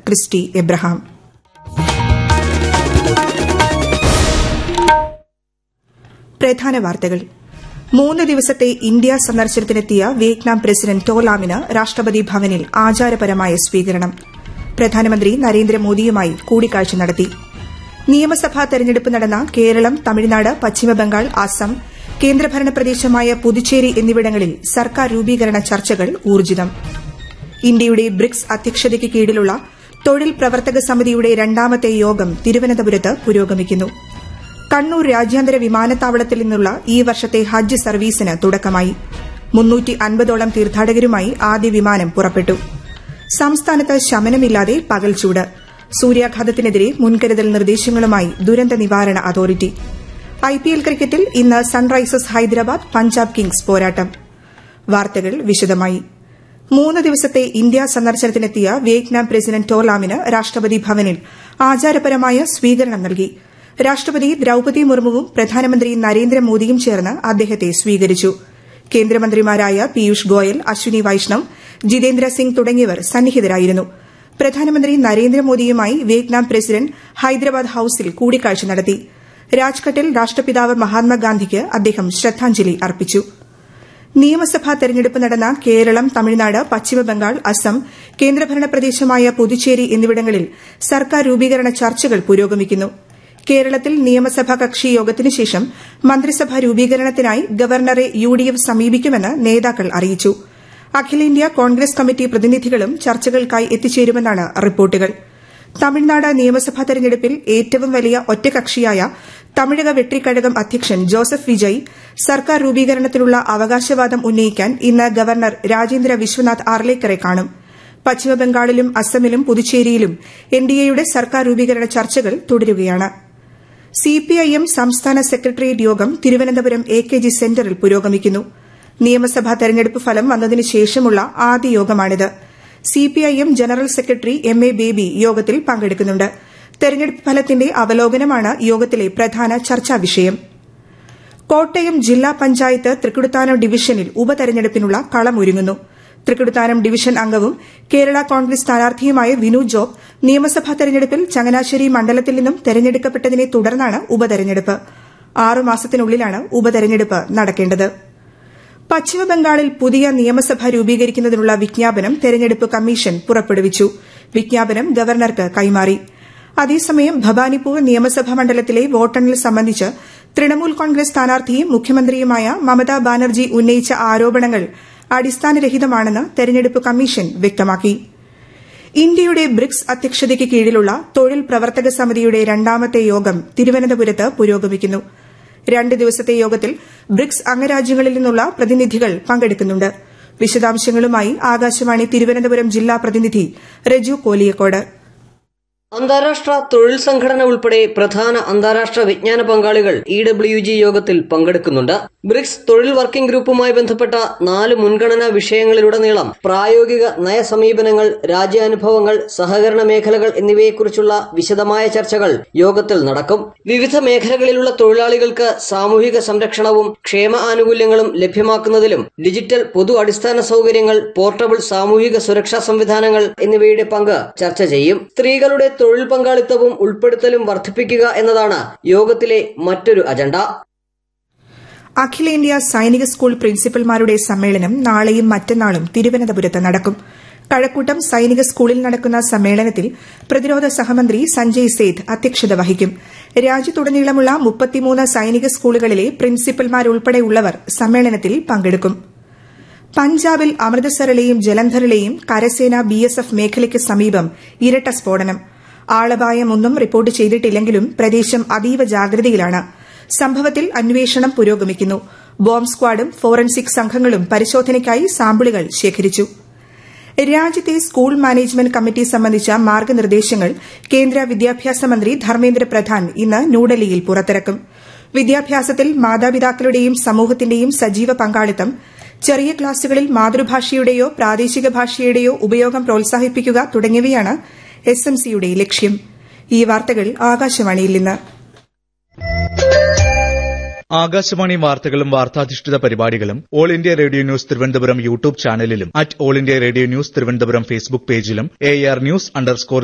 Christy Abraham പ്രധാന വാർത്തകൾ മൂന്ന് ദിവസത്തെ ഇന്ത്യ സന്ദർശനത്തിനെത്തിയ വിയറ്റ്നാം പ്രസിഡന്റ് ടോലാമിന് രാഷ്ട്രപതി ഭവനിൽ ആചാരപരമായ സ്വീകരണം പ്രധാനമന്ത്രി നരേന്ദ്രമോദിയുമായി കൂടിക്കാഴ്ച നടത്തി നിയമസഭാ തെരഞ്ഞെടുപ്പ് നടന്ന കേരളം തമിഴ്നാട് പശ്ചിമബംഗാൾ അസം കേന്ദ്രഭരണ പ്രദേശമായ പുതുച്ചേരി എന്നിവിടങ്ങളിൽ സർക്കാർ രൂപീകരണ ചർച്ചകൾ ഊർജിതം ഇന്ത്യയുടെ ബ്രിക്സ് അധ്യക്ഷതയ്ക്ക് കീഴിലുള്ള തൊഴിൽ പ്രവർത്തക സമിതിയുടെ രണ്ടാമത്തെ യോഗം തിരുവനന്തപുരത്ത് പുരോഗമിക്കുന്നു കണ്ണൂർ രാജ്യാന്തര വിമാനത്താവളത്തിൽ നിന്നുള്ള ഈ വർഷത്തെ ഹജ്ജ് സർവീസിന് തുടക്കമായി മുന്നൂറ്റി അൻപതോളം തീർത്ഥാടകരുമായി ആദ്യ വിമാനം പുറപ്പെട്ടു സംസ്ഥാനത്ത് ശമനമില്ലാതെ പകൽച്ചൂട് സൂര്യാഘാതത്തിനെതിരെ മുൻകരുതൽ നിർദ്ദേശങ്ങളുമായി ദുരന്ത നിവാരണ അതോറിറ്റി ഐപിഎൽ ക്രിക്കറ്റിൽ ഇന്ന് സൺറൈസേഴ്സ് ഹൈദരാബാദ് പഞ്ചാബ് കിങ്സ് പോരാട്ടം വാർത്തകൾ വിശദമായി മൂന്ന് ദിവസത്തെ ഇന്ത്യ സന്ദർശനത്തിനെത്തിയ വിയറ്റ്നാം പ്രസിഡന്റ് ടോലാമിന് രാഷ്ട്രപതി ഭവനിൽ ആചാരപരമായ സ്വീകരണം നൽകി രാഷ്ട്രപതി ദ്രൌപതി മുർമുവും പ്രധാനമന്ത്രി നരേന്ദ്രമോദിയും ചേർന്ന് അദ്ദേഹത്തെ സ്വീകരിച്ചു കേന്ദ്രമന്ത്രിമാരായ പീയൂഷ് ഗോയൽ അശ്വിനി വൈഷ്ണവ് ജിതേന്ദ്ര സിംഗ് തുടങ്ങിയവർ സന്നിഹിതരായിരുന്നു പ്രധാനമന്ത്രി നരേന്ദ്രമോദിയുമായി വിയറ്റ്നാം പ്രസിഡന്റ് ഹൈദരാബാദ് ഹൌസിൽ കൂടിക്കാഴ്ച നടത്തി രാജ്ഘട്ടിൽ രാഷ്ട്രപിതാവ് മഹാത്മാഗാന്ധിക്ക് അദ്ദേഹം ശ്രദ്ധാഞ്ജലി അർപ്പിച്ചു നിയമസഭാ തെരഞ്ഞെടുപ്പ് നടന്ന കേരളം തമിഴ്നാട് പശ്ചിമബംഗാൾ അസം കേന്ദ്രഭരണ പ്രദേശമായ പുതുച്ചേരി എന്നിവിടങ്ങളിൽ സർക്കാർ രൂപീകരണ ചർച്ചകൾ പുരോഗമിക്കുന്നു കേരളത്തിൽ നിയമസഭാ കക്ഷി യോഗത്തിനു ശേഷം മന്ത്രിസഭാ രൂപീകരണത്തിനായി ഗവർണറെ യുഡിഎഫ് സമീപിക്കുമെന്ന് നേതാക്കൾ അറിയിച്ചു അഖിലേന്ത്യാ കോൺഗ്രസ് കമ്മിറ്റി പ്രതിനിധികളും ചർച്ചകൾക്കായി എത്തിച്ചേരുമെന്നാണ് റിപ്പോർട്ടുകൾ തമിഴ്നാട് നിയമസഭാ തെരഞ്ഞെടുപ്പിൽ ഏറ്റവും വലിയ ഒറ്റകക്ഷിയായ തമിഴക വെട്രിക്കഴകം അധ്യക്ഷൻ ജോസഫ് വിജയ് സർക്കാർ രൂപീകരണത്തിനുള്ള അവകാശവാദം ഉന്നയിക്കാൻ ഇന്ന് ഗവർണർ രാജേന്ദ്ര വിശ്വനാഥ് ആർലേക്കറെ കാണും പശ്ചിമബംഗാളിലും അസമിലും പുതുച്ചേരിയിലും എൻഡിഎയുടെ സർക്കാർ രൂപീകരണ ചർച്ചകൾ തുടരുകയാണ് സിപിഐഎം സംസ്ഥാന സെക്രട്ടേറിയറ്റ് യോഗം തിരുവനന്തപുരം എ കെ ജി സെന്ററിൽ പുരോഗമിക്കുന്നു നിയമസഭാ തെരഞ്ഞെടുപ്പ് ഫലം വന്നതിനു ശേഷമുള്ള ആദ്യ യോഗമാണിത് CPIM general secretary M A Baby യോഗത്തിൽ പങ്കെടുക്കുന്നുണ്ട് തെരഞ്ഞെടുപ്പ് ഫലത്തിന്റെ അവലോകനമാണ് യോഗത്തിലെ പ്രധാന ചർച്ചാ വിഷയം കോട്ടയം ജില്ലാ പഞ്ചായത്ത് തൃക്കുടുത്താനം ഡിവിഷനിൽ ഉപതെരഞ്ഞെടുപ്പിനുള്ള കളമൊരുങ്ങുന്നു തൃക്കുടുത്താനം ഡിവിഷൻ അംഗവും കേരള കോൺഗ്രസ് സ്ഥാനാർത്ഥിയുമായ വിനു ജോബ് നിയമസഭാ തെരഞ്ഞെടുപ്പിൽ ചങ്ങനാശ്ശേരി മണ്ഡലത്തിൽ നിന്നും തെരഞ്ഞെടുക്കപ്പെട്ടതിനെ തുടർന്നാണ് ഉപതെരഞ്ഞെടുപ്പ് ആറുമാസത്തിനുള്ളിലാണ് ഉപതെരഞ്ഞെടുപ്പ് നടക്കേണ്ടത് പശ്ചിമബംഗാളിൽ പുതിയ നിയമസഭ രൂപീകരിക്കുന്നതിനുള്ള വിജ്ഞാപനം തെരഞ്ഞെടുപ്പ് കമ്മീഷൻ പുറപ്പെടുവിച്ചു വിജ്ഞാപനം ഗവർണർക്ക് കൈമാറി അതേസമയം ഭവാനിപ്പൂർ നിയമസഭാ മണ്ഡലത്തിലെ വോട്ടെണ്ണൽ സംബന്ധിച്ച് തൃണമൂൽ കോൺഗ്രസ് സ്ഥാനാർത്ഥിയും മുഖ്യമന്ത്രിയുമായ മമതാ ബാനർജി ഉന്നയിച്ച ആരോപണങ്ങൾ അടിസ്ഥാനരഹിതമാണെന്ന് തെരഞ്ഞെടുപ്പ് കമ്മീഷൻ വ്യക്തമാക്കി ഇന്ത്യയുടെ ബ്രിക്സ് അധ്യക്ഷതയ്ക്ക് കീഴിലുള്ള തൊഴിൽ പ്രവർത്തക സമിതിയുടെ രണ്ടാമത്തെ യോഗം തിരുവനന്തപുരത്ത് പുരോഗമിക്കുന്നു രണ്ട് ദിവസത്തെ യോഗത്തിൽ ബ്രിക്സ് അംഗരാജ്യങ്ങളിൽ നിന്നുള്ള പ്രതിനിധികൾ പങ്കെടുക്കുന്നുണ്ട് വിശദാംശങ്ങളുമായി ആകാശവാണി തിരുവനന്തപുരം ജില്ലാ പ്രതിനിധി രജു കോലിയക്കോട് അന്താരാഷ്ട്ര തൊഴിൽ സംഘടന ഉൾപ്പെടെ പ്രധാന അന്താരാഷ്ട്ര വിജ്ഞാന പങ്കാളികൾ ഇ ഡബ്ല്യു ജി യോഗത്തിൽ പങ്കെടുക്കുന്നുണ്ട് ബ്രിക്സ് തൊഴിൽ വർക്കിംഗ് ഗ്രൂപ്പുമായി ബന്ധപ്പെട്ട നാല് മുൻഗണനാ വിഷയങ്ങളിലുടനീളം പ്രായോഗിക നയസമീപനങ്ങൾ രാജ്യാനുഭവങ്ങൾ സഹകരണ മേഖലകൾ എന്നിവയെക്കുറിച്ചുള്ള വിശദമായ ചർച്ചകൾ യോഗത്തിൽ നടക്കും വിവിധ മേഖലകളിലുള്ള തൊഴിലാളികൾക്ക് സാമൂഹിക സംരക്ഷണവും ക്ഷേമ ആനുകൂല്യങ്ങളും ലഭ്യമാക്കുന്നതിലും ഡിജിറ്റൽ പൊതു അടിസ്ഥാന സൗകര്യങ്ങൾ പോർട്ടബിൾ സാമൂഹിക സുരക്ഷാ സംവിധാനങ്ങൾ എന്നിവയുടെ പങ്ക് ചർച്ച ചെയ്യും സ്ത്രീകളുടെ തൊഴിൽ പങ്കാളിത്തവും ഉൾപ്പെടുത്തലും വർദ്ധിപ്പിക്കുക എന്നതാണ് യോഗത്തിലെ മറ്റൊരു അജണ്ട അഖിലേന്ത്യാ സൈനിക സ്കൂൾ പ്രിൻസിപ്പൽമാരുടെ സമ്മേളനം നാളെയും മറ്റന്നാളും തിരുവനന്തപുരത്ത് നടക്കും കഴക്കൂട്ടം സൈനിക സ്കൂളിൽ നടക്കുന്ന സമ്മേളനത്തിൽ പ്രതിരോധ സഹമന്ത്രി സഞ്ജയ് സേത്ത് അധ്യക്ഷത വഹിക്കും രാജ്യത്തുടനീളമുള്ള മുപ്പത്തിമൂന്ന് സൈനിക സ്കൂളുകളിലെ പ്രിൻസിപ്പൽമാരുൾപ്പെടെയുള്ളവർ സമ്മേളനത്തിൽ പങ്കെടുക്കും പഞ്ചാബിൽ അമൃതസറിലെയും ജലന്ധറിലെയും കരസേന ബിഎസ്എഫ് മേഖലയ്ക്ക് സമീപം ഇരട്ട സ്ഫോടനം ആളപായമൊന്നും റിപ്പോർട്ട് ചെയ്തിട്ടില്ലെങ്കിലും പ്രദേശം അതീവ ജാഗ്രതയിലാണ് സംഭവത്തിൽ അന്വേഷണം പുരോഗമിക്കുന്നു ബോംബ് സ്ക്വാഡും ഫോറൻസിക് സംഘങ്ങളും പരിശോധനയ്ക്കായി സാമ്പിളുകൾ ശേഖരിച്ചു രാജ്യത്തെ സ്കൂൾ മാനേജ്മെന്റ് കമ്മിറ്റി സംബന്ധിച്ച മാർഗനിർദ്ദേശങ്ങൾ കേന്ദ്ര വിദ്യാഭ്യാസ മന്ത്രി ധർമ്മേന്ദ്ര പ്രധാൻ ഇന്ന് ന്യൂഡൽഹിയിൽ പുറത്തിറക്കും വിദ്യാഭ്യാസത്തിൽ മാതാപിതാക്കളുടെയും സമൂഹത്തിന്റെയും സജീവ പങ്കാളിത്തം ചെറിയ ക്ലാസുകളിൽ മാതൃഭാഷയുടെയോ പ്രാദേശിക ഭാഷയുടെയോ ഉപയോഗം പ്രോത്സാഹിപ്പിക്കുക തുടങ്ങിയവയാണ് എസ് എം സിയുടെ ലക്ഷ്യം ഈ വാർത്തകൾ ആകാശവാണിയിൽ നിന്ന് ആകാശവാണി വാർത്തകളും വാർത്താധിഷ്ഠിത പരിപാടികളും all India radio news Thiruvananthapuram YouTube ചാനലിലും at all India radio news Thiruvananthapuram Facebook പേജിലും എ ആർ ന്യൂസ് അണ്ടർസ്കോർ